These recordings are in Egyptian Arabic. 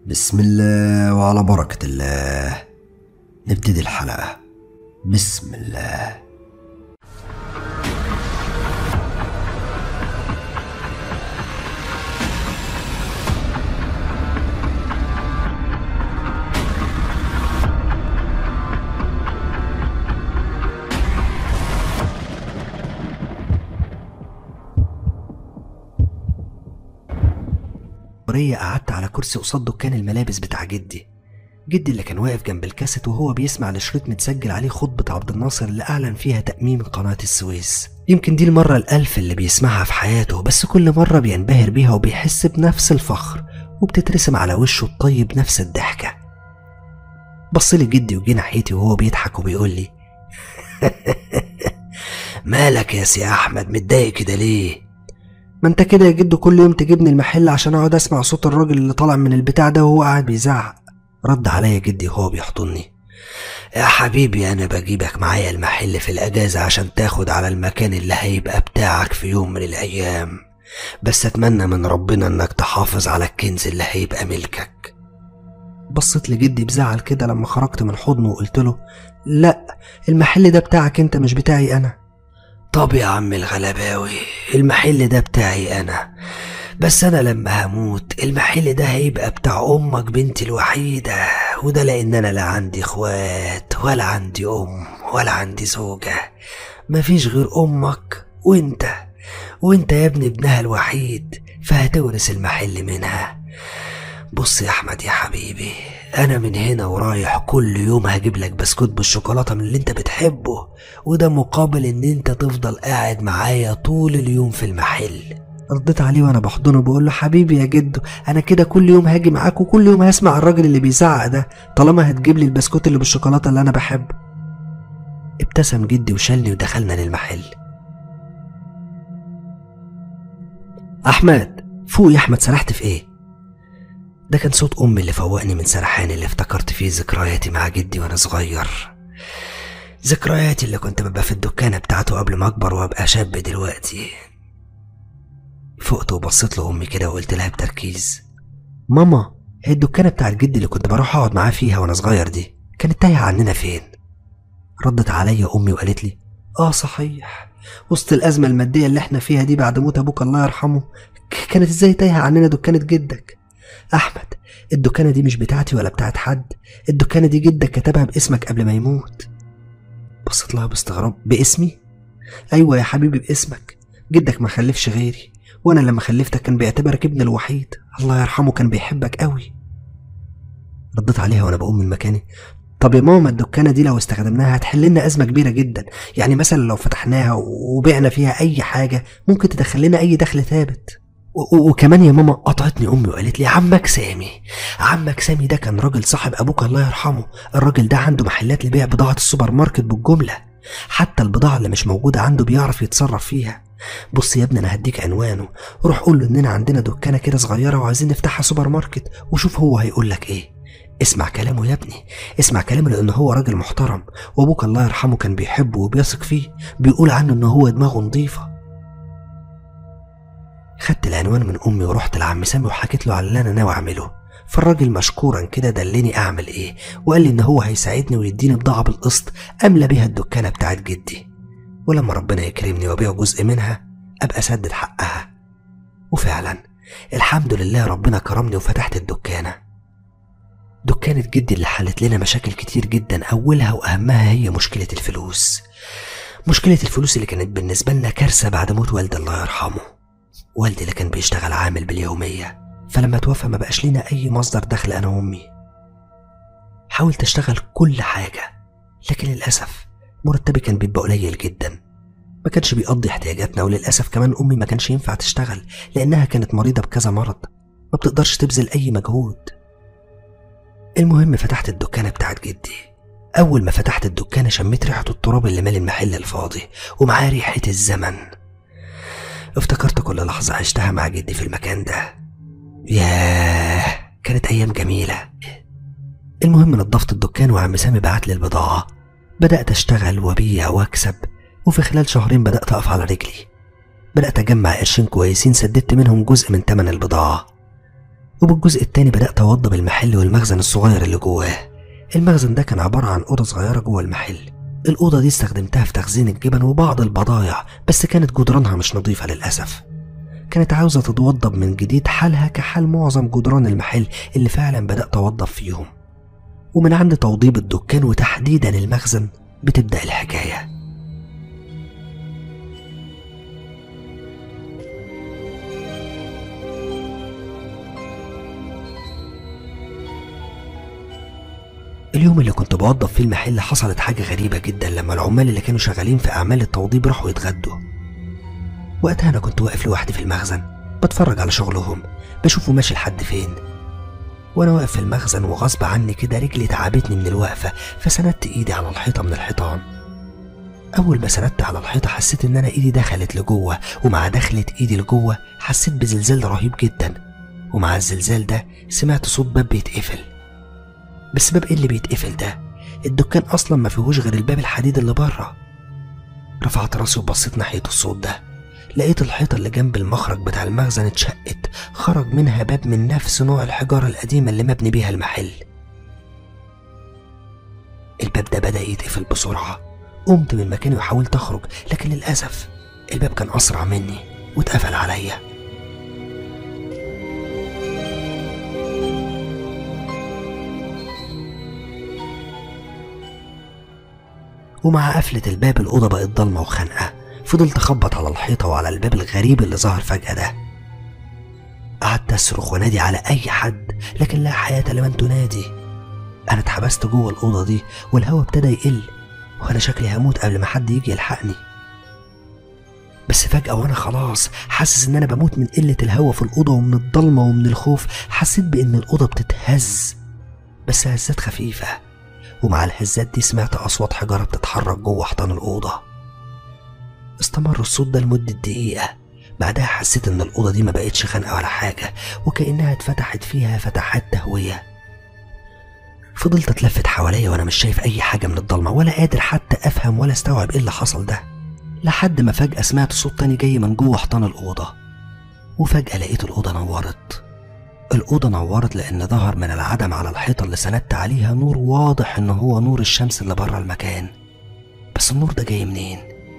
بسم الله وعلى بركة الله نبتدي الحلقة بسم الله مرية قعدت على كرسي قصاد دكان الملابس بتاع جدي جدي اللي كان واقف جنب الكاسيت وهو بيسمع لشريط متسجل عليه خطبة عبد الناصر اللي أعلن فيها تأميم قناة السويس يمكن دي المرة الألف اللي بيسمعها في حياته بس كل مرة بينبهر بيها وبيحس بنفس الفخر وبتترسم على وشه الطيب نفس الضحكة بصلي جدي وجه ناحيتي وهو بيضحك وبيقول لي مالك يا سي أحمد متضايق كده ليه؟ ما انت كده يا جدو كل يوم تجيبني المحل عشان اقعد اسمع صوت الراجل اللي طالع من البتاع ده وهو قاعد بيزعق رد عليا جدي وهو بيحضني يا حبيبي انا بجيبك معايا المحل في الاجازة عشان تاخد على المكان اللي هيبقى بتاعك في يوم من الايام بس اتمنى من ربنا انك تحافظ على الكنز اللي هيبقى ملكك بصيت لجدي بزعل كده لما خرجت من حضنه وقلت له لا المحل ده بتاعك انت مش بتاعي انا طب يا عم الغلباوي المحل ده بتاعي انا بس انا لما هموت المحل ده هيبقى بتاع امك بنتي الوحيدة وده لان انا لا عندي اخوات ولا عندي ام ولا عندي زوجة مفيش غير امك وانت وانت يا ابن ابنها الوحيد فهتورث المحل منها بص يا احمد يا حبيبي انا من هنا ورايح كل يوم هجيب لك بسكوت بالشوكولاته من اللي انت بتحبه وده مقابل ان انت تفضل قاعد معايا طول اليوم في المحل رديت عليه وانا بحضنه بقول له حبيبي يا جدو انا كده كل يوم هاجي معاك وكل يوم هسمع الراجل اللي بيزعق ده طالما هتجيب لي البسكوت اللي بالشوكولاته اللي انا بحبه ابتسم جدي وشالني ودخلنا للمحل احمد فوق يا احمد سرحت في ايه ده كان صوت امي اللي فوقني من سرحاني اللي افتكرت فيه ذكرياتي مع جدي وانا صغير ذكرياتي اللي كنت ببقى في الدكانة بتاعته قبل ما اكبر وابقى شاب دلوقتي فقت وبصيت لأمي كده وقلت لها بتركيز ماما هي الدكانة بتاعت جدي اللي كنت بروح اقعد معاه فيها وانا صغير دي كانت تايهة عننا فين ردت عليا امي وقالت لي اه صحيح وسط الازمة المادية اللي احنا فيها دي بعد موت ابوك الله يرحمه ك- كانت ازاي تايهة عننا دكانة جدك احمد الدكانة دي مش بتاعتي ولا بتاعت حد الدكانة دي جدك كتبها باسمك قبل ما يموت بصيت لها باستغراب باسمي ايوه يا حبيبي باسمك جدك ما خلفش غيري وانا لما خلفتك كان بيعتبرك ابن الوحيد الله يرحمه كان بيحبك قوي رديت عليها وانا بقوم من مكاني طب يا ماما الدكانه دي لو استخدمناها هتحل لنا ازمه كبيره جدا يعني مثلا لو فتحناها وبعنا فيها اي حاجه ممكن تدخل لنا اي دخل ثابت و- و- وكمان يا ماما قطعتني امي وقالت لي عمك سامي عمك سامي ده كان راجل صاحب ابوك الله يرحمه الراجل ده عنده محلات لبيع بضاعه السوبر ماركت بالجمله حتى البضاعه اللي مش موجوده عنده بيعرف يتصرف فيها بص يا ابني انا هديك عنوانه روح قول له اننا عندنا دكانه كده صغيره وعايزين نفتحها سوبر ماركت وشوف هو هيقول لك ايه اسمع كلامه يا ابني اسمع كلامه لان هو راجل محترم وابوك الله يرحمه كان بيحبه وبيثق فيه بيقول عنه ان هو دماغه نظيفه خدت العنوان من امي ورحت لعم سامي وحكيت له على اللي انا ناوي اعمله فالراجل مشكورا كده دلني اعمل ايه وقال لي ان هو هيساعدني ويديني بضاعه بالقسط املى بيها الدكانه بتاعت جدي ولما ربنا يكرمني وابيع جزء منها ابقى اسدد حقها وفعلا الحمد لله ربنا كرمني وفتحت الدكانه دكانة جدي اللي حلت لنا مشاكل كتير جدا أولها وأهمها هي مشكلة الفلوس مشكلة الفلوس اللي كانت بالنسبة لنا كارثة بعد موت والدي الله يرحمه والدي اللي كان بيشتغل عامل باليومية فلما توفى ما بقاش لنا أي مصدر دخل أنا وأمي حاولت أشتغل كل حاجة لكن للأسف مرتبي كان بيبقى قليل جدا ما كانش بيقضي احتياجاتنا وللأسف كمان أمي ما كانش ينفع تشتغل لأنها كانت مريضة بكذا مرض ما بتقدرش تبذل أي مجهود المهم فتحت الدكانة بتاعت جدي أول ما فتحت الدكانة شميت ريحة التراب اللي مالي المحل الفاضي ومعاه ريحة الزمن افتكرت كل لحظة عشتها مع جدي في المكان ده ياه كانت أيام جميلة المهم نظفت الدكان وعم سامي بعت لي البضاعة بدأت أشتغل وأبيع وأكسب وفي خلال شهرين بدأت أقف على رجلي بدأت أجمع قرشين كويسين سددت منهم جزء من تمن البضاعة وبالجزء التاني بدأت أوضب المحل والمخزن الصغير اللي جواه المخزن ده كان عبارة عن أوضة صغيرة جوه المحل الأوضة دي استخدمتها في تخزين الجبن وبعض البضايع بس كانت جدرانها مش نظيفة للأسف كانت عاوزة تتوضب من جديد حالها كحال معظم جدران المحل اللي فعلا بدأت أوضب فيهم ومن عند توضيب الدكان وتحديدا المخزن بتبدأ الحكاية اليوم اللي كنت بوضب فيه المحل حصلت حاجة غريبة جدا لما العمال اللي كانوا شغالين في أعمال التوضيب راحوا يتغدوا وقتها أنا كنت واقف لوحدي في المخزن بتفرج على شغلهم بشوفه ماشي لحد فين وأنا واقف في المخزن وغصب عني كده رجلي تعبتني من الوقفة فسندت إيدي على الحيطة من الحيطان أول ما سندت على الحيطة حسيت إن أنا إيدي دخلت لجوه ومع دخلة إيدي لجوه حسيت بزلزال رهيب جدا ومع الزلزال ده سمعت صوت باب بيتقفل بس باب ايه اللي بيتقفل ده الدكان اصلا ما فيهوش غير الباب الحديد اللي بره رفعت راسي وبصيت ناحيه الصوت ده لقيت الحيطه اللي جنب المخرج بتاع المخزن اتشقت خرج منها باب من نفس نوع الحجاره القديمه اللي مبني بيها المحل الباب ده بدا يتقفل بسرعه قمت من مكاني وحاولت اخرج لكن للاسف الباب كان اسرع مني واتقفل عليا ومع قفلة الباب الأوضة بقت ضلمة وخانقة فضلت أخبط على الحيطة وعلى الباب الغريب اللي ظهر فجأة ده قعدت أصرخ وأنادي على أي حد لكن لا حياة لمن تنادي أنا اتحبست جوه الأوضة دي والهواء ابتدى يقل وأنا شكلي هموت قبل ما حد يجي يلحقني بس فجأة وأنا خلاص حاسس إن أنا بموت من قلة الهواء في الأوضة ومن الضلمة ومن الخوف حسيت بإن الأوضة بتتهز بس هزات خفيفة ومع الهزات دي سمعت أصوات حجارة بتتحرك جوه حيطان الأوضة استمر الصوت ده لمدة دقيقة بعدها حسيت إن الأوضة دي ما بقتش خانقة ولا حاجة وكأنها اتفتحت فيها فتحات تهوية فضلت اتلفت حواليا وانا مش شايف اي حاجه من الضلمه ولا قادر حتى افهم ولا استوعب ايه اللي حصل ده لحد ما فجاه سمعت صوت تاني جاي من جوه حيطان الاوضه وفجاه لقيت الاوضه نورت الأوضة نورت لأن ظهر من العدم على الحيطة اللي سندت عليها نور واضح إن هو نور الشمس اللي بره المكان بس النور ده جاي منين؟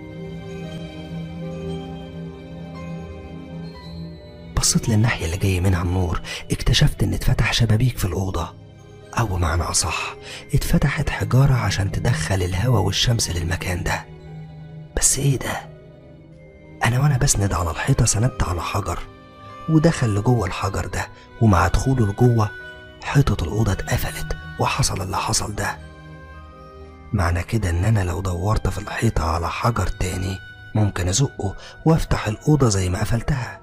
بصيت للناحية اللي جاي منها النور اكتشفت إن اتفتح شبابيك في الأوضة أو بمعنى أصح اتفتحت حجارة عشان تدخل الهواء والشمس للمكان ده بس إيه ده؟ أنا وأنا بسند على الحيطة سندت على حجر ودخل لجوه الحجر ده ومع دخوله لجوه حيطة الأوضة اتقفلت وحصل اللي حصل ده معنى كده إن أنا لو دورت في الحيطة على حجر تاني ممكن أزقه وأفتح الأوضة زي ما قفلتها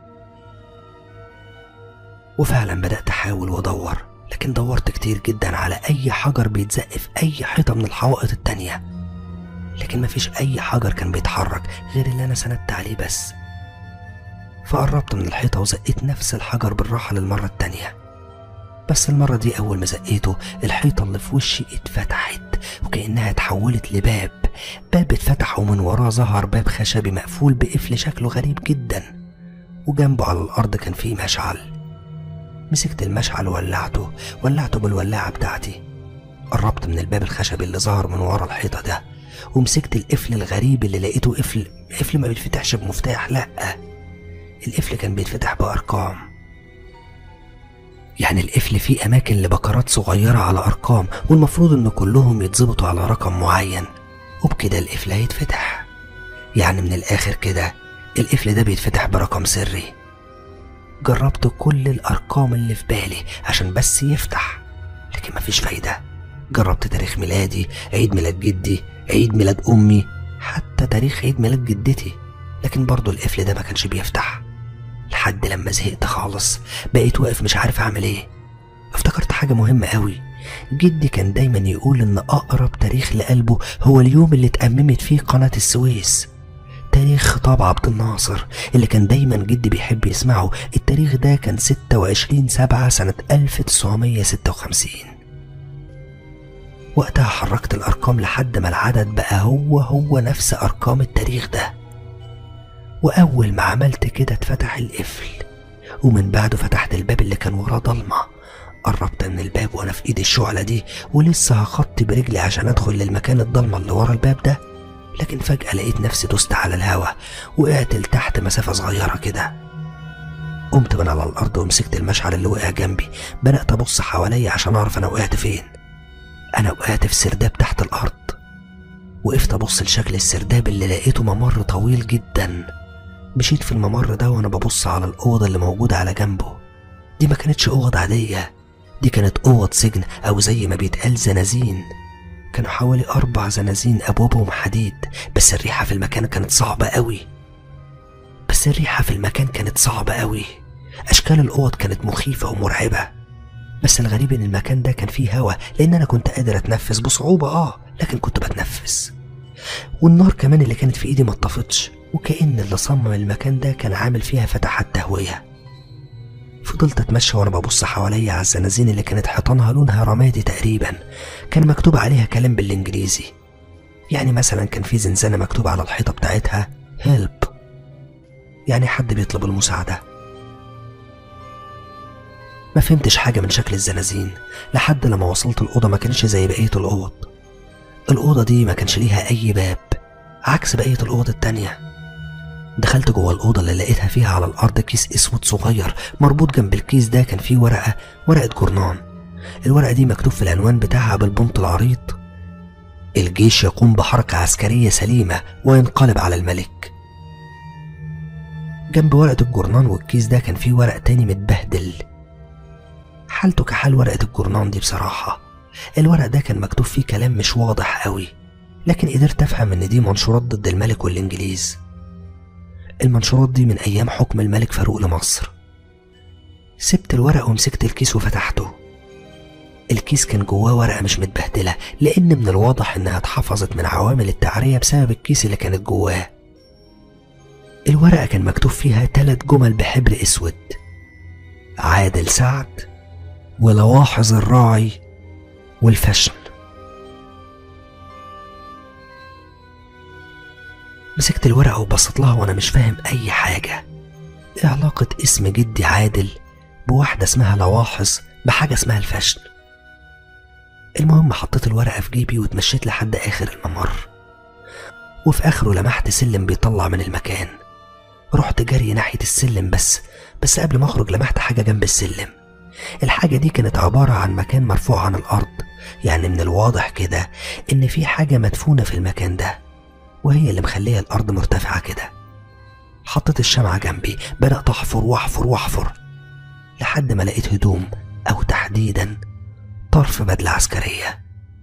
وفعلا بدأت أحاول وأدور لكن دورت كتير جدا على أي حجر بيتزق في أي حيطة من الحوائط التانية لكن مفيش أي حجر كان بيتحرك غير اللي أنا سندت عليه بس فقربت من الحيطة وزقيت نفس الحجر بالراحة للمرة التانية بس المرة دي أول ما زقيته الحيطة اللي في وشي اتفتحت وكأنها اتحولت لباب باب اتفتح ومن وراه ظهر باب خشبي مقفول بقفل شكله غريب جدا وجنبه على الأرض كان فيه مشعل مسكت المشعل وولعته ولعته بالولاعة بتاعتي قربت من الباب الخشبي اللي ظهر من ورا الحيطة ده ومسكت القفل الغريب اللي لقيته قفل قفل ما بيتفتحش بمفتاح لأ القفل كان بيتفتح بأرقام يعني القفل فيه أماكن لبكرات صغيرة على أرقام والمفروض إن كلهم يتظبطوا على رقم معين وبكده القفل هيتفتح يعني من الآخر كده القفل ده بيتفتح برقم سري جربت كل الأرقام اللي في بالي عشان بس يفتح لكن مفيش فايدة جربت تاريخ ميلادي عيد ميلاد جدي عيد ميلاد أمي حتى تاريخ عيد ميلاد جدتي لكن برضه القفل ده ما كانش بيفتح لحد لما زهقت خالص بقيت واقف مش عارف اعمل ايه افتكرت حاجة مهمة قوي جدي كان دايما يقول ان اقرب تاريخ لقلبه هو اليوم اللي اتأممت فيه قناة السويس تاريخ خطاب عبد الناصر اللي كان دايما جدي بيحب يسمعه التاريخ ده كان 26 سبعة سنة 1956 وقتها حركت الأرقام لحد ما العدد بقى هو هو نفس أرقام التاريخ ده وأول ما عملت كده اتفتح القفل ومن بعده فتحت الباب اللي كان وراه ضلمة قربت من الباب وانا في ايدي الشعلة دي ولسه هخطي برجلي عشان ادخل للمكان الضلمة اللي ورا الباب ده لكن فجأة لقيت نفسي دوست على الهوا وقعت لتحت مسافة صغيرة كده قمت من على الأرض ومسكت المشعل اللي وقع جنبي بدأت أبص حواليا عشان أعرف أنا وقعت فين أنا وقعت في سرداب تحت الأرض وقفت أبص لشكل السرداب اللي لقيته ممر طويل جدا مشيت في الممر ده وأنا ببص على الأوضة اللي موجودة على جنبه دي ما كانتش أوض عادية دي كانت أوض سجن أو زي ما بيتقال زنازين كانوا حوالي أربع زنازين أبوابهم حديد بس الريحة في المكان كانت صعبة قوي بس الريحة في المكان كانت صعبة قوي أشكال الأوض كانت مخيفة ومرعبة بس الغريب إن المكان ده كان فيه هوا لأن أنا كنت قادر أتنفس بصعوبة آه لكن كنت بتنفس والنار كمان اللي كانت في إيدي ما اتطفتش وكأن اللي صمم المكان ده كان عامل فيها فتحات تهوية فضلت اتمشى وانا ببص حواليا على الزنازين اللي كانت حيطانها لونها رمادي تقريبا كان مكتوب عليها كلام بالانجليزي يعني مثلا كان في زنزانه مكتوب على الحيطه بتاعتها هيلب يعني حد بيطلب المساعده ما فهمتش حاجه من شكل الزنازين لحد لما وصلت الاوضه ما كانش زي بقيه الاوض الاوضه دي ما كانش ليها اي باب عكس بقيه الاوض التانيه دخلت جوه الأوضة اللي لقيتها فيها على الأرض كيس أسود صغير مربوط جنب الكيس ده كان فيه ورقة ورقة جورنان الورقة دي مكتوب في العنوان بتاعها بالبنط العريض الجيش يقوم بحركة عسكرية سليمة وينقلب على الملك جنب ورقة الجورنان والكيس ده كان فيه ورق تاني متبهدل حالته كحال ورقة الجورنان دي بصراحة الورق ده كان مكتوب فيه كلام مش واضح قوي لكن قدرت أفهم إن دي منشورات ضد الملك والإنجليز المنشورات دي من أيام حكم الملك فاروق لمصر سبت الورق ومسكت الكيس وفتحته الكيس كان جواه ورقة مش متبهدلة لأن من الواضح إنها اتحفظت من عوامل التعرية بسبب الكيس اللي كانت جواه الورقة كان مكتوب فيها تلات جمل بحبر أسود عادل سعد ولواحظ الراعي والفشن مسكت الورقة وبصيت لها وأنا مش فاهم أي حاجة إيه علاقة اسم جدي عادل بواحدة اسمها لواحظ بحاجة اسمها الفشل المهم حطيت الورقة في جيبي واتمشيت لحد آخر الممر وفي آخره لمحت سلم بيطلع من المكان رحت جري ناحية السلم بس بس قبل ما أخرج لمحت حاجة جنب السلم الحاجة دي كانت عبارة عن مكان مرفوع عن الأرض يعني من الواضح كده إن في حاجة مدفونة في المكان ده وهي اللي مخليه الأرض مرتفعة كده حطيت الشمعة جنبي بدأت أحفر وأحفر وأحفر لحد ما لقيت هدوم أو تحديدا طرف بدلة عسكرية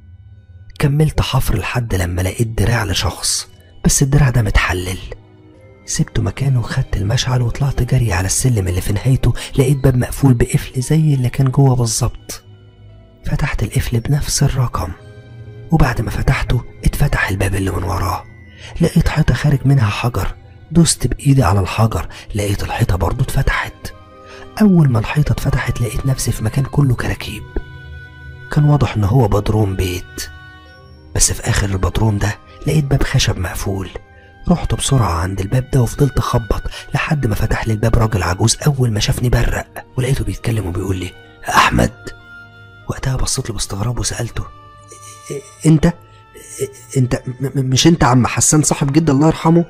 كملت حفر لحد لما لقيت دراع لشخص بس الدراع ده متحلل سبته مكانه وخدت المشعل وطلعت جري على السلم اللي في نهايته لقيت باب مقفول بقفل زي اللي كان جوه بالظبط فتحت القفل بنفس الرقم وبعد ما فتحته اتفتح الباب اللي من وراه لقيت حيطة خارج منها حجر دوست بإيدي على الحجر لقيت الحيطة برضو اتفتحت أول ما الحيطة اتفتحت لقيت نفسي في مكان كله كراكيب كان واضح إن هو بدروم بيت بس في آخر البدروم ده لقيت باب خشب مقفول رحت بسرعة عند الباب ده وفضلت أخبط لحد ما فتح لي الباب راجل عجوز أول ما شافني برق ولقيته بيتكلم وبيقول لي أحمد وقتها بصيت له باستغراب وسألته أنت أنت مش أنت عم حسان صاحب جد الله يرحمه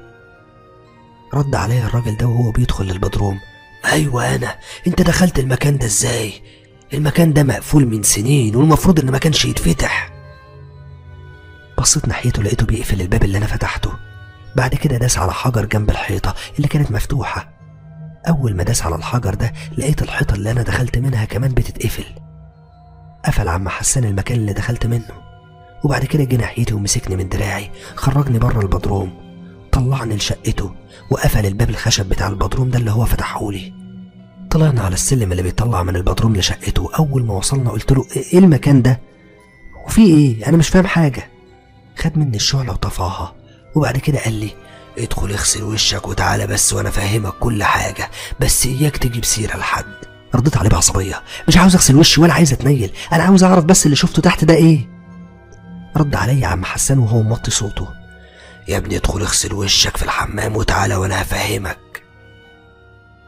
رد عليا الراجل ده وهو بيدخل للبدروم أيوة أنا أنت دخلت المكان ده إزاي المكان ده مقفول من سنين والمفروض إن ما كانش يتفتح بصيت ناحيته لقيته بيقفل الباب اللي أنا فتحته بعد كده داس على حجر جنب الحيطة اللي كانت مفتوحة أول ما داس على الحجر ده لقيت الحيطة اللي أنا دخلت منها كمان بتتقفل قفل عم حسان المكان اللي دخلت منه وبعد كده جه ناحيتي ومسكني من دراعي خرجني بره البدروم طلعني لشقته وقفل الباب الخشب بتاع البدروم ده اللي هو فتحهولي طلعنا على السلم اللي بيطلع من البدروم لشقته أول ما وصلنا قلت له إيه المكان ده؟ وفي إيه؟ أنا مش فاهم حاجة خد مني الشعلة وطفاها وبعد كده قال لي ادخل اغسل وشك وتعالى بس وانا فاهمك كل حاجة بس اياك تجيب سيرة لحد رديت عليه بعصبية مش عاوز اغسل وشي ولا عايز اتنيل انا عاوز اعرف بس اللي شفته تحت ده ايه رد عليا عم حسان وهو موطي صوته يا ابني ادخل اغسل وشك في الحمام وتعالى وانا هفهمك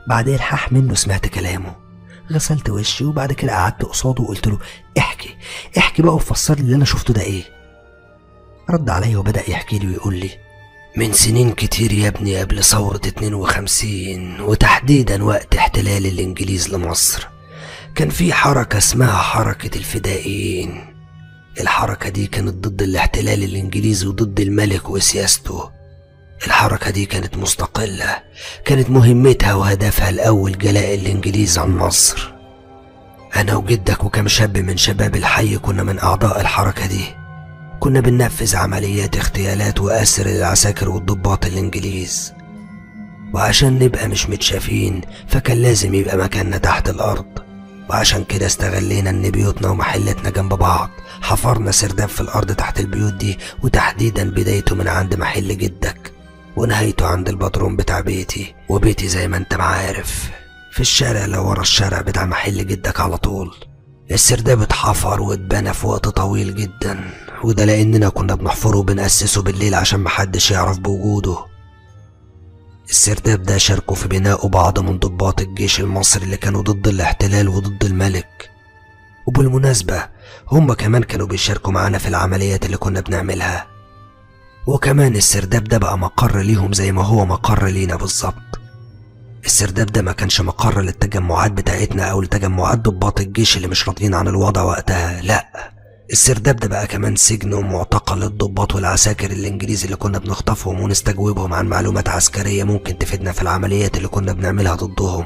بعد الحاح منه سمعت كلامه غسلت وشي وبعد كده قعدت قصاده وقلت له احكي احكي بقى وفسر لي اللي انا شفته ده ايه رد عليا وبدأ يحكي لي ويقول لي من سنين كتير يا ابني قبل ثورة 52 وتحديدا وقت احتلال الإنجليز لمصر كان في حركة اسمها حركة الفدائيين الحركة دي كانت ضد الاحتلال الإنجليزي وضد الملك وسياسته الحركة دي كانت مستقلة كانت مهمتها وهدفها الأول جلاء الإنجليز عن مصر أنا وجدك وكم شاب من شباب الحي كنا من أعضاء الحركة دي كنا بننفذ عمليات اغتيالات وأسر للعساكر والضباط الإنجليز وعشان نبقى مش متشافين فكان لازم يبقى مكاننا تحت الأرض وعشان كده استغلينا إن بيوتنا ومحلتنا جنب بعض حفرنا سرداب في الأرض تحت البيوت دي وتحديدا بدايته من عند محل جدك ونهايته عند البدروم بتاع بيتي وبيتي زي ما انت معارف في الشارع اللي ورا الشارع بتاع محل جدك على طول السرداب اتحفر واتبنى في وقت طويل جدا وده لأننا كنا بنحفره وبنأسسه بالليل عشان محدش يعرف بوجوده السرداب ده شاركوا في بناءه بعض من ضباط الجيش المصري اللي كانوا ضد الاحتلال وضد الملك وبالمناسبة هم كمان كانوا بيشاركوا معانا في العمليات اللي كنا بنعملها وكمان السرداب ده بقى مقر ليهم زي ما هو مقر لينا بالظبط السرداب ده ما كانش مقر للتجمعات بتاعتنا او لتجمعات ضباط الجيش اللي مش راضيين عن الوضع وقتها لا السرداب ده بقى كمان سجن ومعتقل للضباط والعساكر الانجليز اللي كنا بنخطفهم ونستجوبهم عن معلومات عسكرية ممكن تفيدنا في العمليات اللي كنا بنعملها ضدهم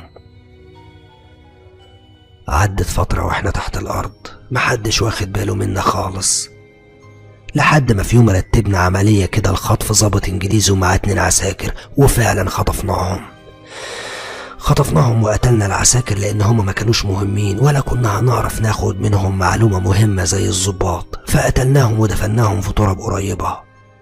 عدت فترة واحنا تحت الأرض محدش واخد باله منا خالص لحد ما في يوم رتبنا عملية كده لخطف ظابط إنجليزي ومعاه اتنين عساكر وفعلا خطفناهم خطفناهم وقتلنا العساكر لأن هما ما كانوش مهمين ولا كنا هنعرف ناخد منهم معلومة مهمة زي الظباط فقتلناهم ودفناهم في تراب قريبة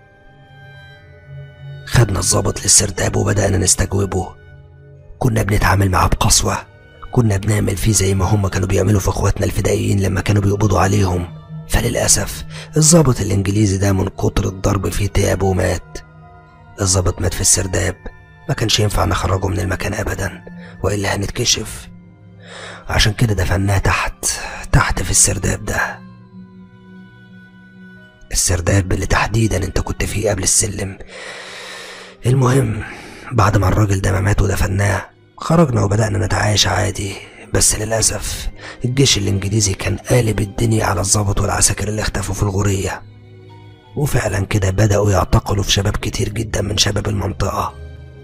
خدنا الظابط للسرداب وبدأنا نستجوبه كنا بنتعامل معاه بقسوة كنا بنعمل فيه زي ما هما كانوا بيعملوا في اخواتنا الفدائيين لما كانوا بيقبضوا عليهم فللأسف الظابط الإنجليزي ده من كتر الضرب فيه تعب ومات الظابط مات في السرداب ما كانش ينفع نخرجه من المكان أبدا وإلا هنتكشف عشان كده دفناه تحت تحت في السرداب ده السرداب اللي تحديدا انت كنت فيه قبل السلم المهم بعد ما الراجل ده ما مات ودفناه خرجنا وبدأنا نتعايش عادي بس للأسف الجيش الإنجليزي كان قالب الدنيا على الضابط والعساكر اللي اختفوا في الغورية وفعلا كده بدأوا يعتقلوا في شباب كتير جدا من شباب المنطقة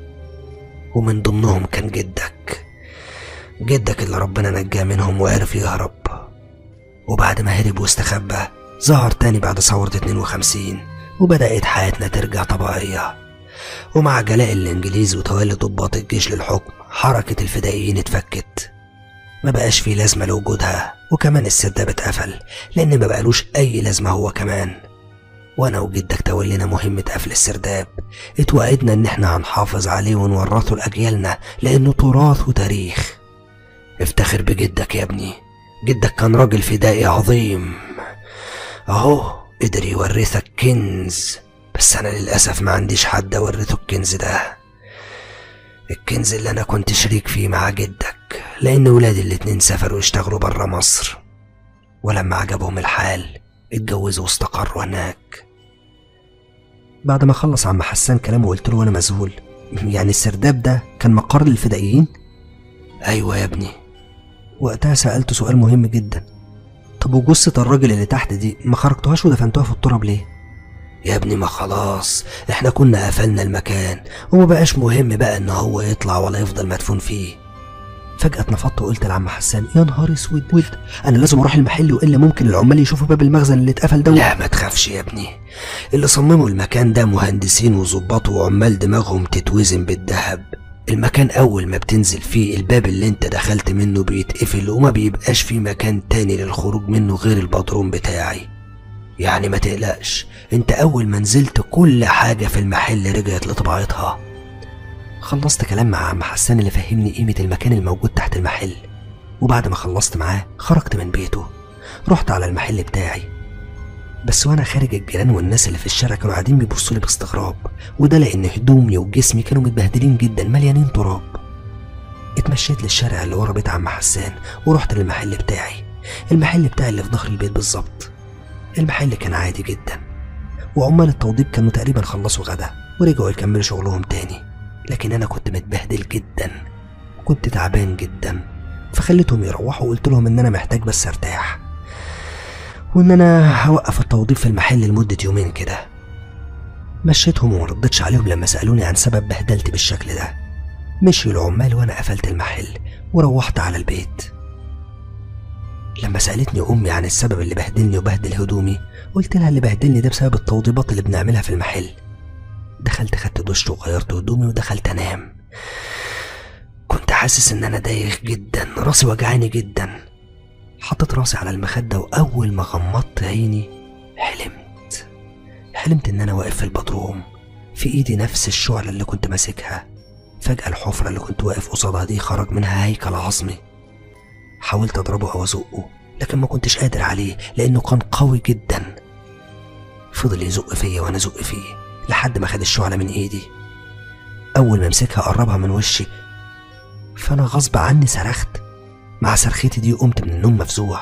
ومن ضمنهم كان جدك جدك اللي ربنا نجاه منهم وعرف يهرب وبعد ما هرب واستخبى ظهر تاني بعد ثورة 52 وبدأت حياتنا ترجع طبيعية ومع جلاء الإنجليز وتولي ضباط الجيش للحكم حركة الفدائيين اتفكت ما بقاش فيه لازمة لوجودها وكمان السرداب اتقفل لأن ما بقالوش أي لازمة هو كمان وأنا وجدك تولينا مهمة قفل السرداب اتوعدنا إن احنا هنحافظ عليه ونورثه لأجيالنا لأنه تراث وتاريخ افتخر بجدك يا ابني جدك كان راجل فدائي عظيم أهو قدر يورثك كنز بس أنا للأسف ما عنديش حد أورثه الكنز ده الكنز اللي أنا كنت شريك فيه مع جدك لأن ولادي الاتنين سافروا يشتغلوا برا مصر ولما عجبهم الحال اتجوزوا واستقروا هناك بعد ما خلص عم حسان كلامه قلت له وانا مذهول يعني السرداب ده كان مقر للفدائيين ايوه يا ابني وقتها سألته سؤال مهم جدا طب وجثة الراجل اللي تحت دي ما خرجتوهاش ودفنتوها في التراب ليه يا ابني ما خلاص احنا كنا قفلنا المكان وما بقاش مهم بقى ان هو يطلع ولا يفضل مدفون فيه فجأة اتنفضت وقلت لعم حسان يا نهار اسود ولد انا لازم اروح المحل والا ممكن العمال يشوفوا باب المخزن اللي اتقفل ده لا ما تخافش يا ابني اللي صمموا المكان ده مهندسين وظباط وعمال دماغهم تتوزن بالذهب المكان اول ما بتنزل فيه الباب اللي انت دخلت منه بيتقفل وما بيبقاش فيه مكان تاني للخروج منه غير البدروم بتاعي يعني ما تقلقش انت اول ما نزلت كل حاجة في المحل رجعت لطبيعتها خلصت كلام مع عم حسان اللي فهمني قيمة المكان الموجود تحت المحل وبعد ما خلصت معاه خرجت من بيته رحت على المحل بتاعي بس وانا خارج الجيران والناس اللي في الشارع كانوا قاعدين بيبصوا لي باستغراب وده لان هدومي وجسمي كانوا متبهدلين جدا مليانين تراب اتمشيت للشارع اللي ورا بيت عم حسان ورحت للمحل بتاعي المحل بتاعي اللي في ظهر البيت بالظبط المحل كان عادي جدا وعمال التوضيب كانوا تقريبا خلصوا غدا ورجعوا يكملوا شغلهم تاني لكن انا كنت متبهدل جدا كنت تعبان جدا فخليتهم يروحوا وقلت لهم ان انا محتاج بس ارتاح وان انا هوقف التوضيب في المحل لمدة يومين كده مشيتهم وما ردتش عليهم لما سألوني عن سبب بهدلتي بالشكل ده مشي العمال وانا قفلت المحل وروحت على البيت لما سألتني أمي عن السبب اللي بهدلني وبهدل هدومي قلت لها اللي بهدلني ده بسبب التوضيبات اللي بنعملها في المحل دخلت خدت دش وغيرت هدومي ودخلت أنام كنت حاسس إن أنا دايخ جدا راسي وجعاني جدا حطيت راسي على المخدة وأول ما غمضت عيني حلمت حلمت إن أنا واقف في البدروم في إيدي نفس الشعلة اللي كنت ماسكها فجأة الحفرة اللي كنت واقف قصادها دي خرج منها هيكل عظمي حاولت أضربه أو أزقه لكن ما كنتش قادر عليه لأنه كان قوي جدا فضل يزق فيا وأنا أزق فيه لحد ما خد الشعلة من إيدي أول ما مسكها قربها من وشي فأنا غصب عني صرخت مع صرختي دي قمت من النوم مفزوع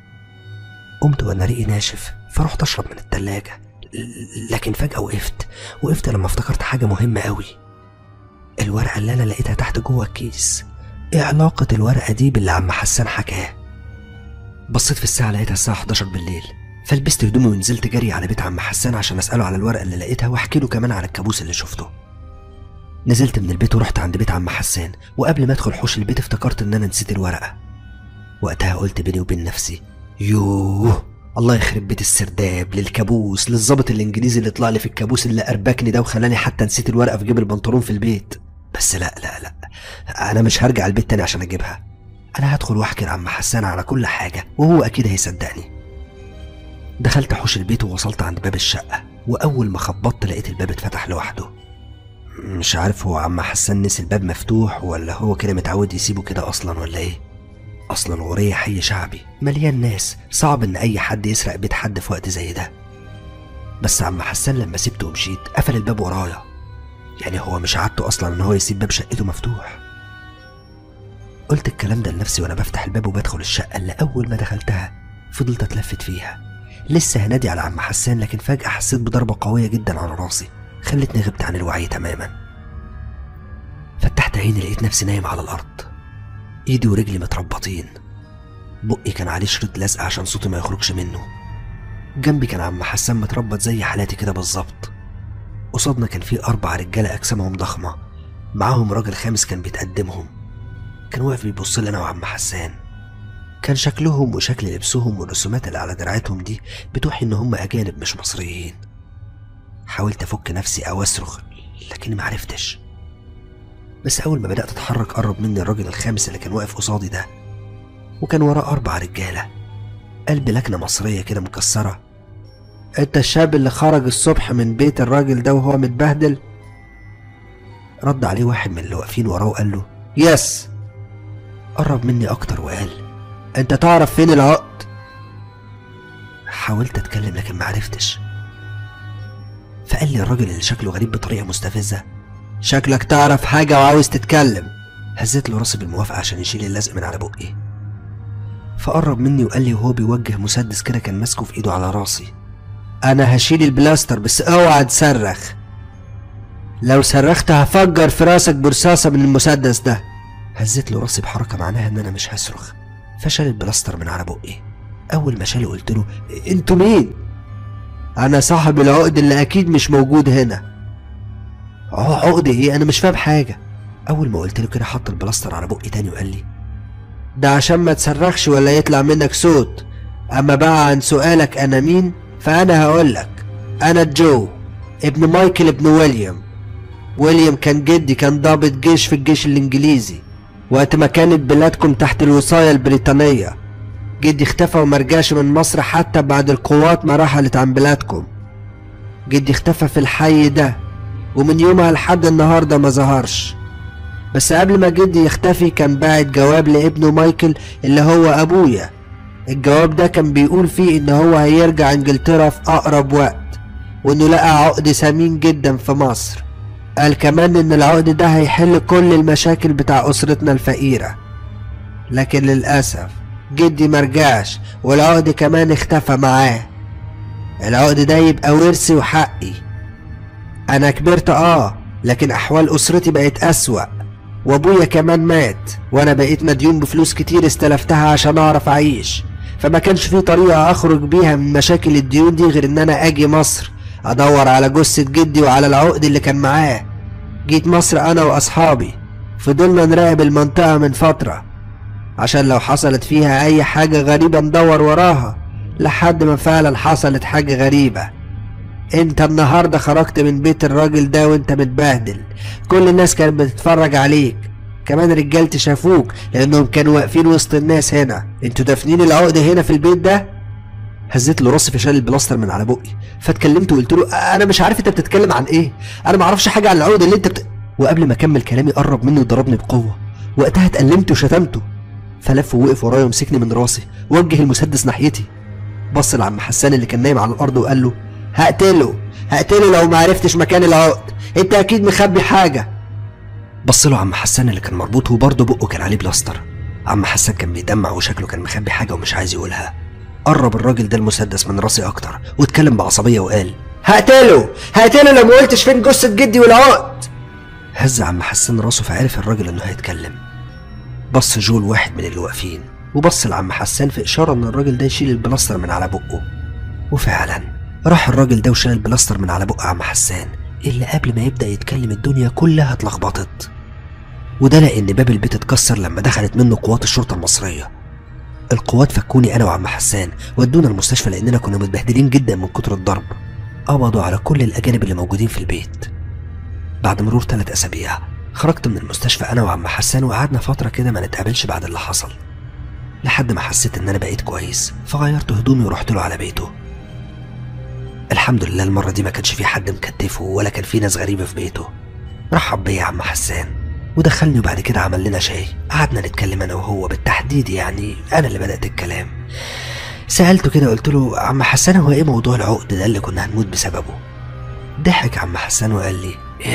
قمت وأنا ريقي ناشف فرحت أشرب من التلاجة ل- لكن فجأة وقفت وقفت لما افتكرت حاجة مهمة أوي الورقة اللي أنا لقيتها تحت جوه الكيس ايه علاقة الورقة دي باللي عم حسان حكاه بصيت في الساعة لقيتها الساعة 11 بالليل فلبست هدومي ونزلت جري على بيت عم حسان عشان اسأله على الورقة اللي لقيتها واحكي له كمان على الكابوس اللي شفته نزلت من البيت ورحت عند بيت عم حسان وقبل ما ادخل حوش البيت افتكرت ان انا نسيت الورقة وقتها قلت بيني وبين نفسي يوه الله يخرب بيت السرداب للكابوس للظابط الانجليزي اللي طلع لي في الكابوس اللي اربكني ده وخلاني حتى نسيت الورقة في جيب البنطلون في البيت بس لا لا لا انا مش هرجع البيت تاني عشان اجيبها انا هدخل واحكي لعم حسان على كل حاجه وهو اكيد هيصدقني دخلت حوش البيت ووصلت عند باب الشقه واول ما خبطت لقيت الباب اتفتح لوحده مش عارف هو عم حسان نسي الباب مفتوح ولا هو كده متعود يسيبه كده اصلا ولا ايه اصلا الغورية حي شعبي مليان ناس صعب ان اي حد يسرق بيت حد في وقت زي ده بس عم حسان لما سبته ومشيت قفل الباب ورايا يعني هو مش عادته اصلا ان هو يسيب باب شقته مفتوح قلت الكلام ده لنفسي وانا بفتح الباب وبدخل الشقه اللي اول ما دخلتها فضلت اتلفت فيها لسه هنادي على عم حسان لكن فجاه حسيت بضربه قويه جدا على راسي خلتني غبت عن الوعي تماما فتحت عيني لقيت نفسي نايم على الارض ايدي ورجلي متربطين بقي كان عليه شريط لزق عشان صوتي ما يخرجش منه جنبي كان عم حسان متربط زي حالاتي كده بالظبط قصادنا كان في أربع رجالة أجسامهم ضخمة معاهم راجل خامس كان بيتقدمهم كان واقف بيبص لي أنا وعم حسان كان شكلهم وشكل لبسهم والرسومات اللي على دراعاتهم دي بتوحي إن هم أجانب مش مصريين حاولت أفك نفسي أو أصرخ لكني معرفتش بس أول ما بدأت أتحرك قرب مني الراجل الخامس اللي كان واقف قصادي ده وكان وراه أربع رجالة قلب لكنة مصرية كده مكسرة انت الشاب اللي خرج الصبح من بيت الراجل ده وهو متبهدل رد عليه واحد من اللي واقفين وراه وقال له يس قرب مني اكتر وقال انت تعرف فين العقد حاولت اتكلم لكن معرفتش فقال لي الراجل اللي شكله غريب بطريقه مستفزه شكلك تعرف حاجه وعاوز تتكلم هزيت له راسي بالموافقه عشان يشيل اللزق من على بقي فقرب مني وقال لي وهو بيوجه مسدس كده كان ماسكه في ايده على راسي انا هشيل البلاستر بس اوعى تصرخ لو صرخت هفجر في راسك برصاصة من المسدس ده هزيت له راسي بحركة معناها ان انا مش هصرخ فشال البلاستر من على بقي اول ما شاله قلت له انتوا مين انا صاحب العقد اللي اكيد مش موجود هنا اه عقد ايه انا مش فاهم حاجة اول ما قلت له كده حط البلاستر على بقي تاني وقال لي ده عشان ما تصرخش ولا يطلع منك صوت اما بقى عن سؤالك انا مين فانا هقولك انا جو ابن مايكل ابن ويليام ويليام كان جدي كان ضابط جيش في الجيش الانجليزي وقت ما كانت بلادكم تحت الوصاية البريطانية جدي اختفى ومرجعش من مصر حتى بعد القوات ما رحلت عن بلادكم جدي اختفى في الحي ده ومن يومها لحد النهاردة ما ظهرش بس قبل ما جدي يختفي كان باعت جواب لابنه مايكل اللي هو ابويا الجواب ده كان بيقول فيه ان هو هيرجع انجلترا في اقرب وقت وانه لقى عقد ثمين جدا في مصر قال كمان ان العقد ده هيحل كل المشاكل بتاع اسرتنا الفقيرة لكن للأسف جدي مرجعش والعقد كمان اختفى معاه العقد ده يبقى ورثي وحقي انا كبرت اه لكن احوال اسرتي بقت اسوأ وابويا كمان مات وانا بقيت مديون بفلوس كتير استلفتها عشان اعرف اعيش فما كانش في طريقة اخرج بيها من مشاكل الديون دي غير ان انا اجي مصر ادور على جثة جدي وعلى العقد اللي كان معاه جيت مصر انا واصحابي فضلنا نراقب المنطقة من فترة عشان لو حصلت فيها اي حاجة غريبة ندور وراها لحد ما فعلا حصلت حاجة غريبة انت النهاردة خرجت من بيت الراجل ده وانت متبهدل كل الناس كانت بتتفرج عليك كمان رجالتي شافوك لانهم كانوا واقفين وسط الناس هنا انتوا دافنين العقد هنا في البيت ده هزيت له راسي فشال البلاستر من على بقي فاتكلمت وقلت له انا مش عارف انت بتتكلم عن ايه انا ما اعرفش حاجه عن العقد اللي انت بت... وقبل ما اكمل كلامي قرب مني وضربني بقوه وقتها اتألمت وشتمته فلف ووقف ورايا ومسكني من راسي وجه المسدس ناحيتي بص لعم حسان اللي كان نايم على الارض وقال له هقتله هقتله لو ما عرفتش مكان العقد انت اكيد مخبي حاجه بص له عم حسان اللي كان مربوط وبرضه بقه كان عليه بلاستر عم حسان كان بيدمع وشكله كان مخبي حاجه ومش عايز يقولها قرب الراجل ده المسدس من راسي اكتر واتكلم بعصبيه وقال هقتله هقتله لو ما قلتش فين جثه جدي والعقد هز عم حسان راسه فعرف الراجل انه هيتكلم بص جول واحد من اللي واقفين وبص لعم حسان في اشاره ان الراجل ده يشيل البلاستر من على بقه وفعلا راح الراجل ده وشال البلاستر من على بق عم حسان اللي قبل ما يبدا يتكلم الدنيا كلها اتلخبطت وده لان باب البيت اتكسر لما دخلت منه قوات الشرطه المصريه القوات فكوني انا وعم حسان ودونا المستشفى لاننا كنا متبهدلين جدا من كتر الضرب قبضوا على كل الاجانب اللي موجودين في البيت بعد مرور ثلاث اسابيع خرجت من المستشفى انا وعم حسان وقعدنا فتره كده ما نتقابلش بعد اللي حصل لحد ما حسيت ان انا بقيت كويس فغيرت هدومي ورحت له على بيته الحمد لله المره دي ما كانش في حد مكتفه ولا كان في ناس غريبه في بيته رحب بيا عم حسان ودخلني وبعد كده عمل لنا شاي قعدنا نتكلم انا وهو بالتحديد يعني انا اللي بدات الكلام سالته كده قلت له عم حسان هو ايه موضوع العقد ده اللي كنا هنموت بسببه ضحك عم حسان وقال لي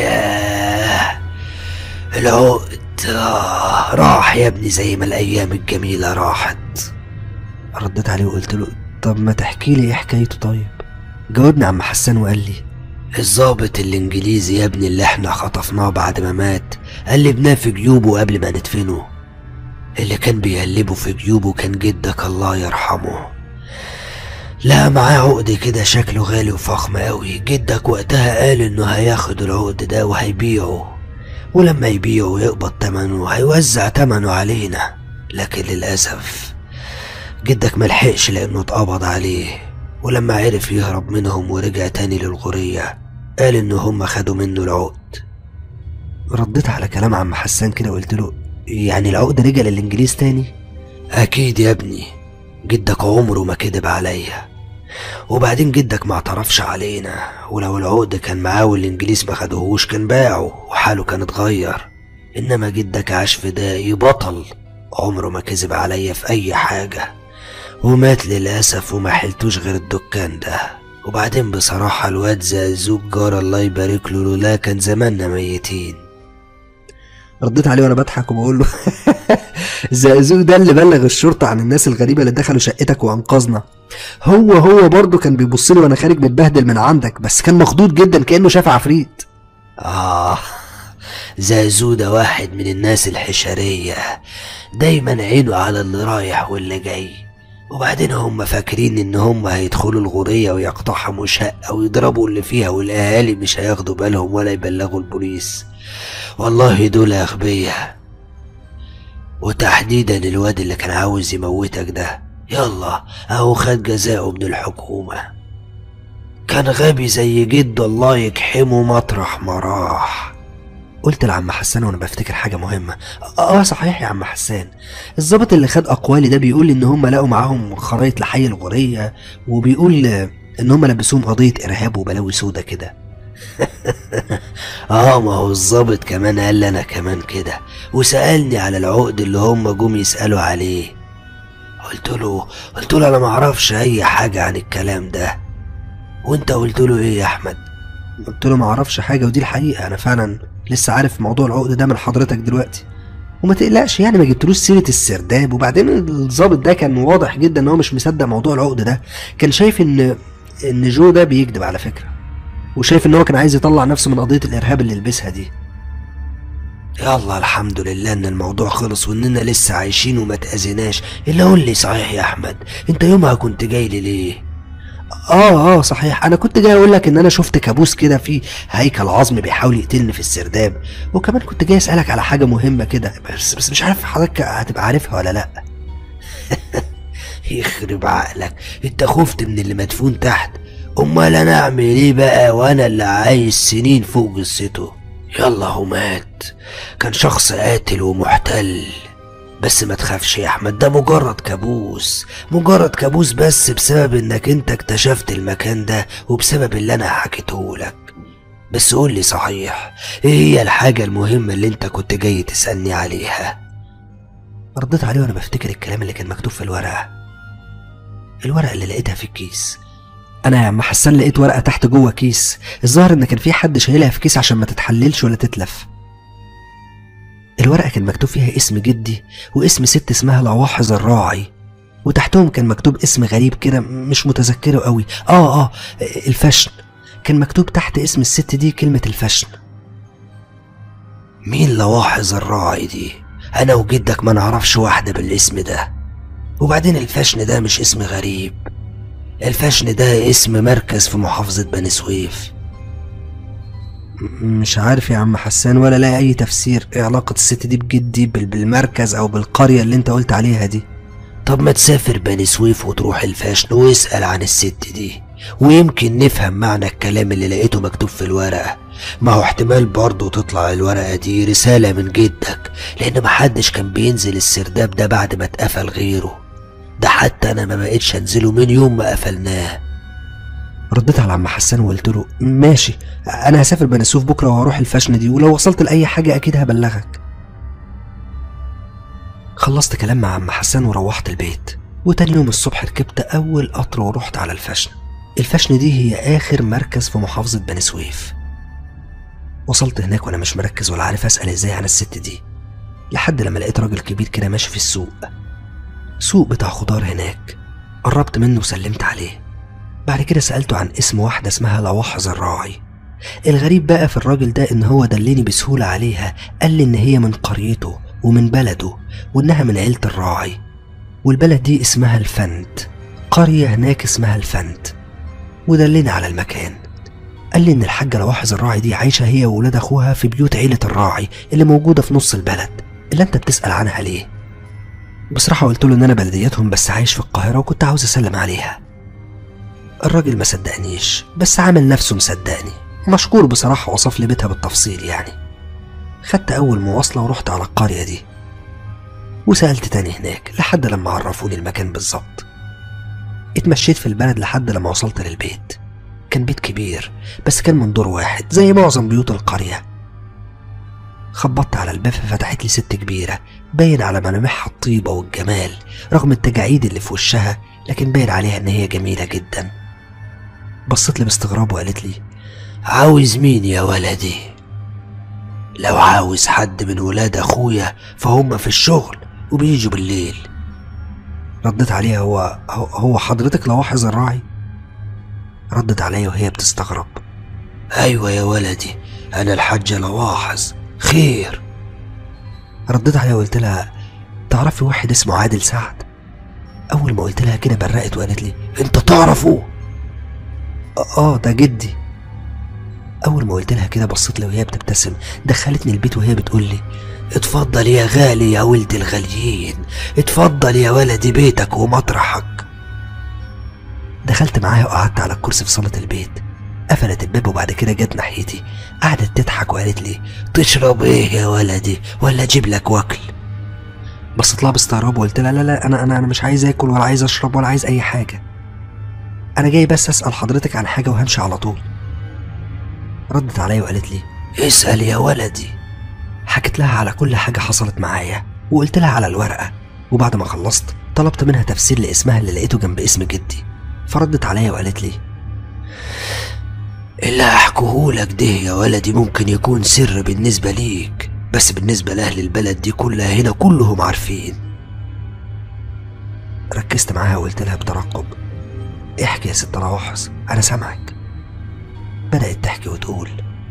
ياه العقد آه، راح يا ابني زي ما الايام الجميله راحت رديت عليه وقلت له طب ما تحكي لي ايه حكايته طيب جاوبني عم حسان وقال لي الظابط الانجليزي يا ابني اللي احنا خطفناه بعد ما مات قلبناه في جيوبه قبل ما ندفنه اللي كان بيقلبه في جيوبه كان جدك الله يرحمه لا معاه عقد كده شكله غالي وفخم قوي جدك وقتها قال انه هياخد العقد ده وهيبيعه ولما يبيعه ويقبض تمنه هيوزع تمنه علينا لكن للأسف جدك ملحقش لأنه اتقبض عليه ولما عرف يهرب منهم ورجع تاني للغورية قال إن هم خدوا منه العقد رديت على كلام عم حسان كده وقلت له يعني العقد رجع للإنجليز تاني أكيد يا ابني جدك عمره ما كدب عليا وبعدين جدك ما اعترفش علينا ولو العقد كان معاه والانجليز ما خدوهوش كان باعه وحاله كان اتغير انما جدك عاش فدائي بطل عمره ما كذب عليا في اي حاجة ومات للأسف وما حلتوش غير الدكان ده وبعدين بصراحة الواد زازوك جار الله يبارك له لولا كان زماننا ميتين رديت عليه وانا بضحك وبقول له زازوك ده اللي بلغ الشرطة عن الناس الغريبة اللي دخلوا شقتك وانقذنا هو هو برضه كان بيبص لي وانا خارج متبهدل من عندك بس كان مخضوض جدا كانه شاف عفريت اه زازو ده واحد من الناس الحشرية دايما عينه على اللي رايح واللي جاي وبعدين هم فاكرين ان هم هيدخلوا الغورية ويقتحموا شقة ويضربوا اللي فيها والاهالي مش هياخدوا بالهم ولا يبلغوا البوليس والله دول اغبياء وتحديدا الواد اللي كان عاوز يموتك ده يلا اهو خد جزاءه من الحكومة كان غبي زي جد الله يكحمه مطرح ما راح قلت لعم حسان وانا بفتكر حاجة مهمة اه صحيح يا عم حسان الضابط اللي خد اقوالي ده بيقول ان هم لقوا معاهم خرايط لحي الغورية وبيقول ان هم لبسوهم قضية ارهاب وبلاوي سودا كده اه ما هو الظابط كمان قال لي انا كمان كده وسألني على العقد اللي هم جم يسألوا عليه قلت له قلت له انا ما اعرفش اي حاجة عن الكلام ده وانت قلت له ايه يا احمد قلت له ما اعرفش حاجه ودي الحقيقه انا فعلا لسه عارف موضوع العقد ده من حضرتك دلوقتي وما تقلقش يعني ما جبتلوش سيره السرداب وبعدين الظابط ده كان واضح جدا ان هو مش مصدق موضوع العقد ده كان شايف ان ان جو ده بيكذب على فكره وشايف ان هو كان عايز يطلع نفسه من قضيه الارهاب اللي لبسها دي يلا الحمد لله ان الموضوع خلص واننا لسه عايشين وما تأذيناش الا قول لي صحيح يا احمد انت يومها كنت جاي لي ليه اه اه صحيح انا كنت جاي اقول لك ان انا شفت كابوس كده فيه هيكل عظم بيحاول يقتلني في السرداب وكمان كنت جاي اسالك على حاجه مهمه كده بس بس مش عارف حضرتك هتبقى عارفها ولا لا يخرب عقلك انت خفت من اللي مدفون تحت امال انا اعمل ايه بقى وانا اللي عايش سنين فوق جثته يلا هو مات كان شخص قاتل ومحتل بس ما تخافش يا احمد ده مجرد كابوس مجرد كابوس بس بسبب انك انت اكتشفت المكان ده وبسبب اللي انا حكيته لك بس قول لي صحيح ايه هي الحاجة المهمة اللي انت كنت جاي تسألني عليها رديت عليه وانا بفتكر الكلام اللي كان مكتوب في الورقة الورقة اللي لقيتها في الكيس انا يا عم حسان لقيت ورقة تحت جوه كيس الظاهر ان كان في حد شايلها في كيس عشان ما تتحللش ولا تتلف الورقة كان مكتوب فيها اسم جدي واسم ست اسمها لواحظ الراعي وتحتهم كان مكتوب اسم غريب كده مش متذكره قوي اه اه الفشن كان مكتوب تحت اسم الست دي كلمة الفشن مين لواحظ الراعي دي انا وجدك ما نعرفش واحدة بالاسم ده وبعدين الفشن ده مش اسم غريب الفشن ده اسم مركز في محافظة بني سويف مش عارف يا عم حسان ولا لاقي اي تفسير ايه علاقة الست دي بجدي بال- بالمركز او بالقرية اللي انت قلت عليها دي طب ما تسافر بني سويف وتروح الفاشن واسأل عن الست دي ويمكن نفهم معنى الكلام اللي لقيته مكتوب في الورقة ما هو احتمال برضه تطلع الورقة دي رسالة من جدك لأن محدش كان بينزل السرداب ده بعد ما اتقفل غيره ده حتى أنا ما بقتش أنزله من يوم ما قفلناه رديت على عم حسان وقلت له ماشي انا هسافر بني سويف بكره وهروح الفاشن دي ولو وصلت لاي حاجه اكيد هبلغك خلصت كلام مع عم حسان وروحت البيت وتاني يوم الصبح ركبت اول قطر ورحت على الفاشن الفاشن دي هي اخر مركز في محافظه بني سويف وصلت هناك وانا مش مركز ولا عارف اسال ازاي عن الست دي لحد لما لقيت راجل كبير كده ماشي في السوق سوق بتاع خضار هناك قربت منه وسلمت عليه بعد كده سألته عن اسم واحدة اسمها لواحظ الراعي الغريب بقى في الراجل ده ان هو دلني بسهولة عليها قال لي ان هي من قريته ومن بلده وانها من عيلة الراعي والبلد دي اسمها الفند قرية هناك اسمها الفند ودلني على المكان قال لي ان الحاجة لواحظ الراعي دي عايشة هي وولاد اخوها في بيوت عيلة الراعي اللي موجودة في نص البلد اللي انت بتسأل عنها ليه بصراحة قلت له ان انا بلدياتهم بس عايش في القاهرة وكنت عاوز اسلم عليها الراجل ما صدقنيش بس عامل نفسه مصدقني مشكور بصراحة وصف لي بيتها بالتفصيل يعني خدت أول مواصلة ورحت على القرية دي وسألت تاني هناك لحد لما عرفوني المكان بالظبط اتمشيت في البلد لحد لما وصلت للبيت كان بيت كبير بس كان من دور واحد زي معظم بيوت القرية خبطت على الباب ففتحت لي ست كبيرة باين على ملامحها الطيبة والجمال رغم التجاعيد اللي في وشها لكن باين عليها إن هي جميلة جدا بصت لي باستغراب وقالت لي عاوز مين يا ولدي لو عاوز حد من ولاد اخويا فهم في الشغل وبيجوا بالليل ردت عليها هو هو- هو حضرتك لواحظ الراعي ردت عليا وهي بتستغرب ايوه يا ولدي انا الحاجة لواحظ خير رديت عليها وقلت لها تعرفي واحد اسمه عادل سعد اول ما قلت لها كده برقت وقالت لي انت تعرفه اه ده جدي اول ما قلت لها كده بصيت لي وهي بتبتسم دخلتني البيت وهي بتقول لي اتفضل يا غالي يا ولد الغاليين اتفضل يا ولدي بيتك ومطرحك دخلت معاها وقعدت على الكرسي في صالة البيت قفلت الباب وبعد كده جت ناحيتي قعدت تضحك وقالت لي تشرب ايه يا ولدي ولا اجيب لك واكل بصيت لها باستغراب وقلت لها لا لا انا انا انا مش عايز اكل ولا عايز اشرب ولا عايز اي حاجه انا جاي بس اسال حضرتك عن حاجه وهمشي على طول ردت عليا وقالت لي اسال يا ولدي حكيت لها على كل حاجه حصلت معايا وقلت لها على الورقه وبعد ما خلصت طلبت منها تفسير لاسمها اللي لقيته جنب اسم جدي فردت عليا وقالت لي اللي هحكيهولك ده يا ولدي ممكن يكون سر بالنسبة ليك بس بالنسبة لأهل البلد دي كلها هنا كلهم عارفين ركزت معاها وقلت لها بترقب احكي يا ست راحص أنا سامعك بدأت تحكي وتقول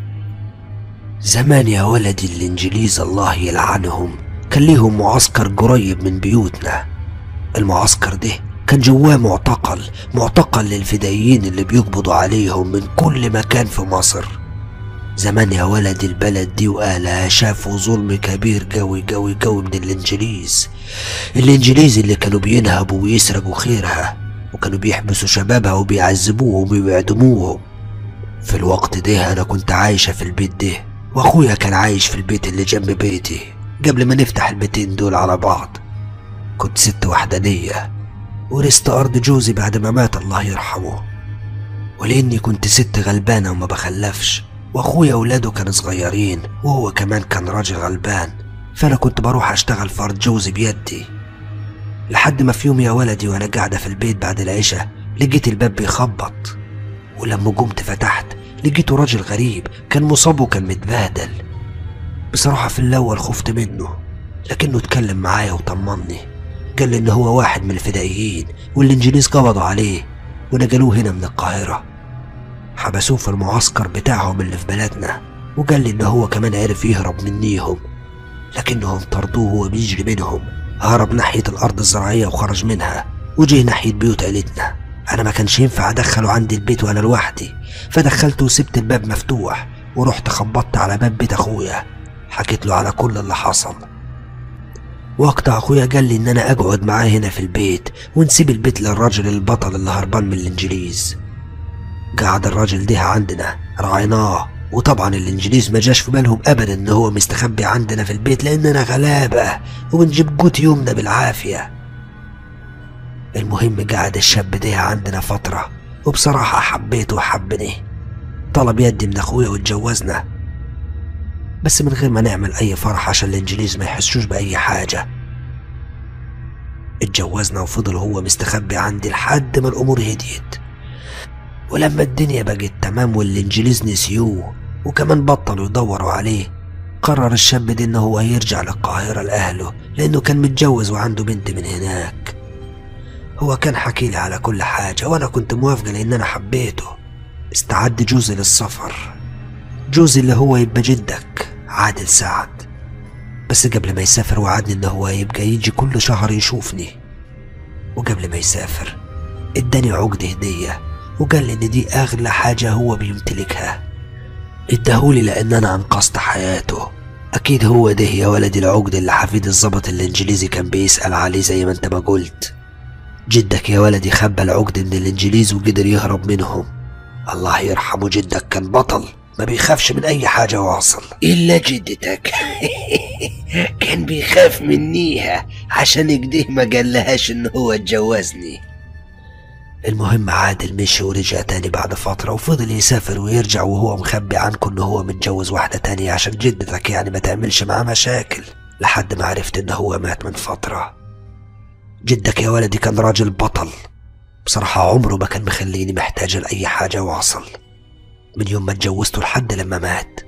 زمان يا ولدي الإنجليز الله يلعنهم كان ليهم معسكر قريب من بيوتنا المعسكر ده كان جواه معتقل معتقل للفدائيين اللي بيقبضوا عليهم من كل مكان في مصر زمان يا ولد البلد دي وأهلها شافوا ظلم كبير قوي قوي قوي من الإنجليز الإنجليز اللي كانوا بينهبوا ويسرقوا خيرها وكانوا بيحبسوا شبابها وبيعذبوهم ويعدموهم في الوقت ده أنا كنت عايشة في البيت ده وأخويا كان عايش في البيت اللي جنب بيتي قبل ما نفتح البيتين دول على بعض كنت ست وحدانية ورثت أرض جوزي بعد ما مات الله يرحمه ولأني كنت ست غلبانة وما بخلفش وأخويا ولاده كانوا صغيرين وهو كمان كان راجل غلبان فأنا كنت بروح أشتغل في أرض جوزي بيدي لحد ما في يوم يا ولدي وأنا قاعدة في البيت بعد العشاء لقيت الباب بيخبط ولما قمت فتحت لقيته راجل غريب كان مصاب وكان متبهدل بصراحة في الأول خفت منه لكنه اتكلم معايا وطمني قال لي إن هو واحد من الفدائيين والإنجليز قبضوا عليه ونقلوه هنا من القاهرة حبسوه في المعسكر بتاعهم اللي في بلدنا وقال لي إن هو كمان عرف يهرب منيهم لكنهم طردوه وهو بيجري منهم هرب ناحية الأرض الزراعية وخرج منها وجه ناحية بيوت عيلتنا أنا ما كانش ينفع أدخله عندي البيت وأنا لوحدي فدخلته وسبت الباب مفتوح ورحت خبطت على باب بيت أخويا حكيت له على كل اللي حصل وقتها أخويا قال لي إن أنا أقعد معاه هنا في البيت ونسيب البيت للراجل البطل اللي هربان من الإنجليز قعد الراجل ده عندنا راعيناه وطبعا الانجليز ما جاش في بالهم ابدا ان هو مستخبي عندنا في البيت لاننا غلابه وبنجيب قوت يومنا بالعافيه المهم قعد الشاب ده عندنا فتره وبصراحه حبيته وحبني طلب يدي من اخويا واتجوزنا بس من غير ما نعمل اي فرح عشان الانجليز ما يحسوش باي حاجه اتجوزنا وفضل هو مستخبي عندي لحد ما الامور هديت ولما الدنيا بقت تمام والانجليز نسيوه وكمان بطلوا يدوروا عليه قرر الشاب ده ان هو يرجع للقاهرة لأهله لأنه كان متجوز وعنده بنت من هناك هو كان حكي لي على كل حاجة وأنا كنت موافقة لأن أنا حبيته استعد جوزي للسفر جوزي اللي هو يبقى جدك عادل سعد بس قبل ما يسافر وعدني ان هو يبقى يجي كل شهر يشوفني وقبل ما يسافر اداني عقد هديه وقال لي إن دي أغلى حاجة هو بيمتلكها اداهولي لأن أنا أنقذت حياته أكيد هو ده يا ولدي العقد اللي حفيد الظابط الإنجليزي كان بيسأل عليه زي ما أنت ما قلت جدك يا ولدي خبى العقد من الإنجليز وقدر يهرب منهم الله يرحمه جدك كان بطل ما بيخافش من أي حاجة واصل إلا جدتك كان بيخاف منيها عشان كده ما قالهاش إن هو اتجوزني المهم عادل مشي ورجع تاني بعد فترة وفضل يسافر ويرجع وهو مخبي عنكم إن هو متجوز واحدة تانية عشان جدتك يعني ما تعملش معاه مشاكل لحد ما عرفت إن هو مات من فترة جدك يا ولدي كان راجل بطل بصراحة عمره ما كان مخليني محتاجة لأي حاجة واصل من يوم ما اتجوزته لحد لما مات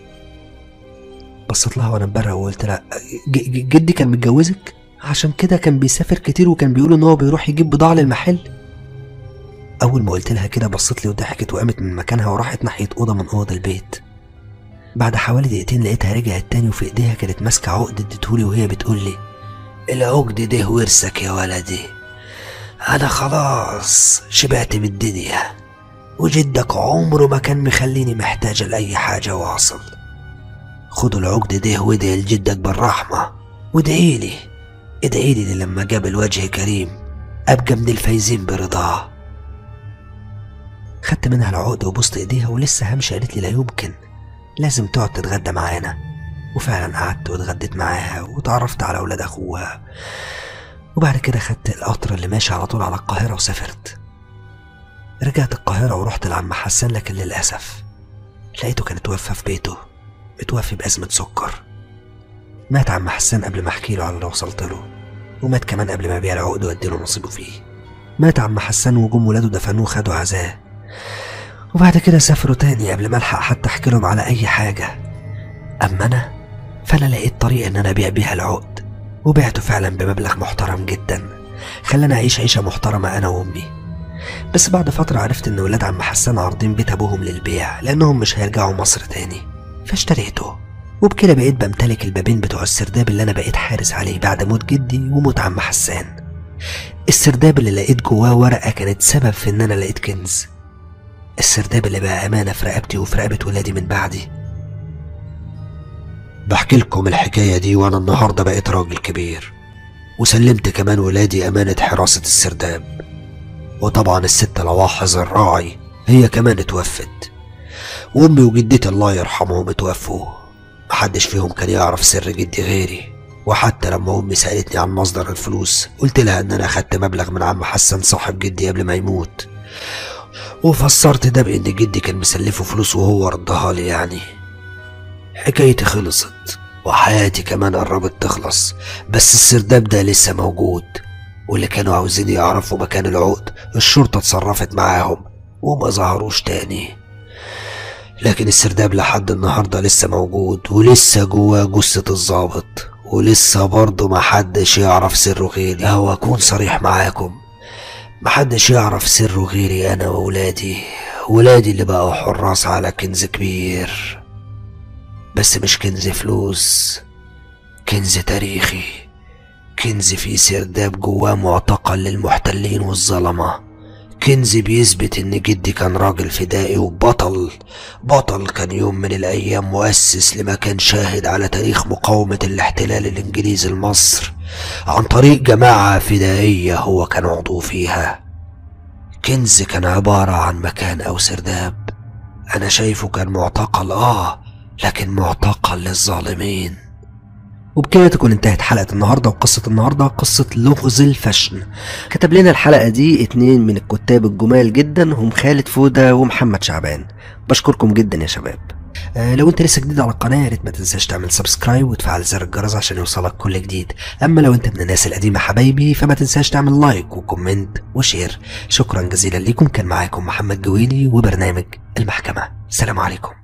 بصيت لها وانا مبرق وقلت لها ج- ج- جدي كان متجوزك عشان كده كان بيسافر كتير وكان بيقول ان هو بيروح يجيب بضاعة للمحل اول ما قلت لها كده بصت لي وضحكت وقامت من مكانها وراحت ناحية اوضة من اوض البيت بعد حوالي دقيقتين لقيتها رجعت تاني وفي ايديها كانت ماسكة عقد اديتهولي وهي بتقول لي العقد ده ورثك يا ولدي انا خلاص شبعت من الدنيا وجدك عمره ما كان مخليني محتاجة لأي حاجة واصل خدوا العقد ده وادعي لجدك بالرحمة وادعيلي ادعيلي لما قابل وجه كريم أبقى من الفايزين برضاه خدت منها العقد وبوست ايديها ولسه همشي قالت لي لا يمكن لازم تقعد تتغدى معانا وفعلا قعدت واتغديت معاها وتعرفت على اولاد اخوها وبعد كده خدت القطر اللي ماشي على طول على القاهرة وسافرت رجعت القاهرة ورحت لعم حسان لكن للأسف لقيته كان اتوفى في بيته متوفي بأزمة سكر مات عم حسان قبل ما احكي له على اللي وصلت له ومات كمان قبل ما ابيع العقد واديله نصيبه فيه مات عم حسان وجم ولاده دفنوه خدوا عزاه وبعد كده سافروا تاني قبل ما الحق حتى احكي لهم على اي حاجة اما انا فانا لقيت طريقة ان انا ابيع بيها العقد وبعته فعلا بمبلغ محترم جدا خلاني اعيش عيشة محترمة انا وامي بس بعد فترة عرفت ان ولاد عم حسان عارضين بيت ابوهم للبيع لانهم مش هيرجعوا مصر تاني فاشتريته وبكده بقيت بمتلك البابين بتوع السرداب اللي انا بقيت حارس عليه بعد موت جدي وموت عم حسان السرداب اللي لقيت جواه ورقة كانت سبب في ان انا لقيت كنز السرداب اللي بقى امانة في رقبتي وفي رقبة ولادي من بعدي بحكي لكم الحكاية دي وأنا النهاردة بقيت راجل كبير وسلمت كمان ولادي أمانة حراسة السرداب وطبعا الست لواحظ الراعي هي كمان اتوفت وأمي وجدتي الله يرحمهم اتوفوا محدش فيهم كان يعرف سر جدي غيري وحتى لما أمي سألتني عن مصدر الفلوس قلت لها إن أنا أخدت مبلغ من عم حسن صاحب جدي قبل ما يموت وفسرت ده بإن جدي كان مسلفه فلوس وهو ردها لي يعني حكايتي خلصت وحياتي كمان قربت تخلص بس السرداب ده لسه موجود واللي كانوا عاوزين يعرفوا مكان العقد الشرطة اتصرفت معاهم وما ظهروش تاني لكن السرداب لحد النهاردة لسه موجود ولسه جواه جثة الظابط ولسه برضه محدش يعرف سره غيري أو أكون صريح معاكم محدش يعرف سره غيري أنا وولادي ولادي اللي بقوا حراس على كنز كبير بس مش كنز فلوس كنز تاريخي كنز فيه سرداب جواه معتقل للمحتلين والظلمة كنز بيثبت ان جدي كان راجل فدائي وبطل بطل كان يوم من الايام مؤسس لمكان شاهد على تاريخ مقاومة الاحتلال الانجليزي لمصر عن طريق جماعة فدائية هو كان عضو فيها كنز كان عبارة عن مكان او سرداب انا شايفه كان معتقل اه لكن معتقل للظالمين وبكده تكون انتهت حلقة النهاردة وقصة النهاردة قصة لغز الفشن كتب لنا الحلقة دي اتنين من الكتاب الجمال جدا هم خالد فودة ومحمد شعبان بشكركم جدا يا شباب آه لو انت لسه جديد على القناة يا ريت ما تنساش تعمل سبسكرايب وتفعل زر الجرس عشان يوصلك كل جديد اما لو انت من الناس القديمة حبايبي فما تنساش تعمل لايك وكومنت وشير شكرا جزيلا ليكم كان معاكم محمد جويلي وبرنامج المحكمة سلام عليكم